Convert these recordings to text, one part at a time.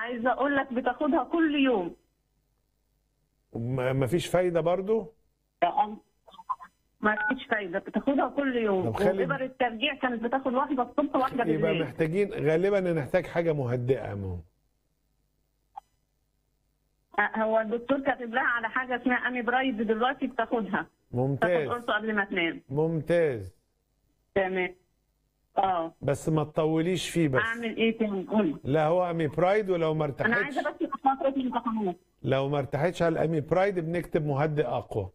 عايزه اقول لك بتاخدها كل يوم ما ما فيش فايده برضو ما فيش فايده بتاخدها كل يوم طب خلي- وابر الترجيع كانت بتاخد واحده الصبح واحده يبقى بالليل محتاجين غالبا نحتاج حاجه مهدئه مو هو الدكتور كاتب لها على حاجه اسمها امي برايد دلوقتي بتاخدها تاخد ممتاز قرصه قبل ما تنام ممتاز تمام اه بس ما تطوليش فيه بس اعمل ايه تاني قول لا هو امي برايد ولو ما انا ارتحتش عايزه بس في فتره الامتحانات لو ما ارتحتش على الامي برايد بنكتب مهدئ اقوى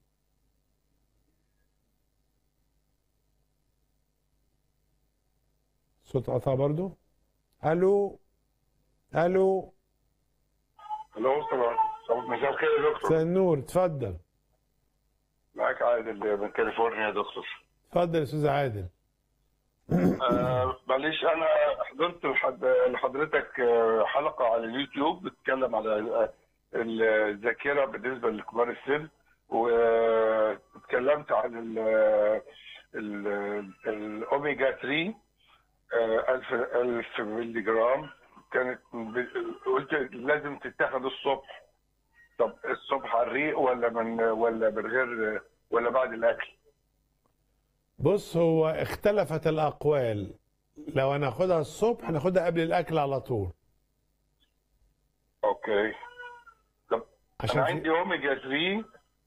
صوت قطع برضو الو الو الو صباح صباح مساء الخير يا دكتور مساء النور اتفضل معاك عادل من كاليفورنيا يا دكتور اتفضل يا استاذ عادل آه معلش انا حضرت لحد- لحضرتك آه، حلقه على اليوتيوب بتتكلم على آه، الذاكره بالنسبه لكبار السن واتكلمت عن ال ال- الاوميجا 3 آه، 1000 1000 مللي جرام كانت ب- قلت لازم تتاخد الصبح طب الصبح على الريق ولا من ولا من غير ولا بعد الاكل بص هو اختلفت الاقوال لو هناخدها الصبح ناخدها قبل الاكل على طول اوكي طب عشان انا في- عندي اوميجا 3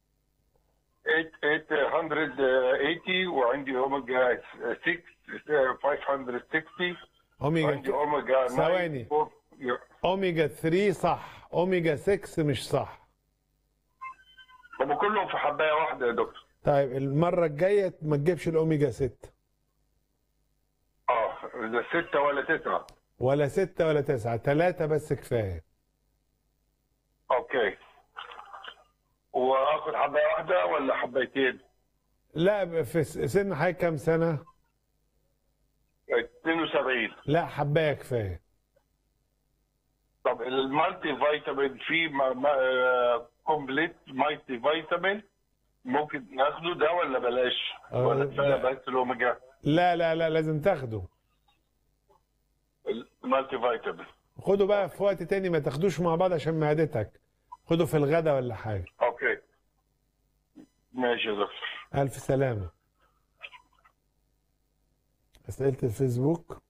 880 وعندي اوميجا 6 560 وعندي اوميجا اوميجا 9 ثواني. فور- يا- اوميجا 3 صح اوميجا 6 مش صح هم كلهم في حبايه واحده يا دكتور طيب المره الجايه ما تجيبش الاوميجا 6 اه لا ستة ولا تسعة ولا 6 ولا 9 ثلاثه بس كفايه اوكي واخد حبايه واحده ولا حبايتين لا في س- سن حضرتك كام سنه 72 لا حبايه كفايه طب المالتي فيتامين في كومبليت مالتي فيتامين ممكن ناخده ده ولا بلاش آه، ولا كفايه لا. بس الاوميجا لا لا لا لازم تاخده المالتي فيتامين خده بقى في وقت تاني ما تاخدوش مع بعض عشان معدتك خده في الغدا ولا حاجه اوكي ماشي يا دكتور الف سلامه اسئله الفيسبوك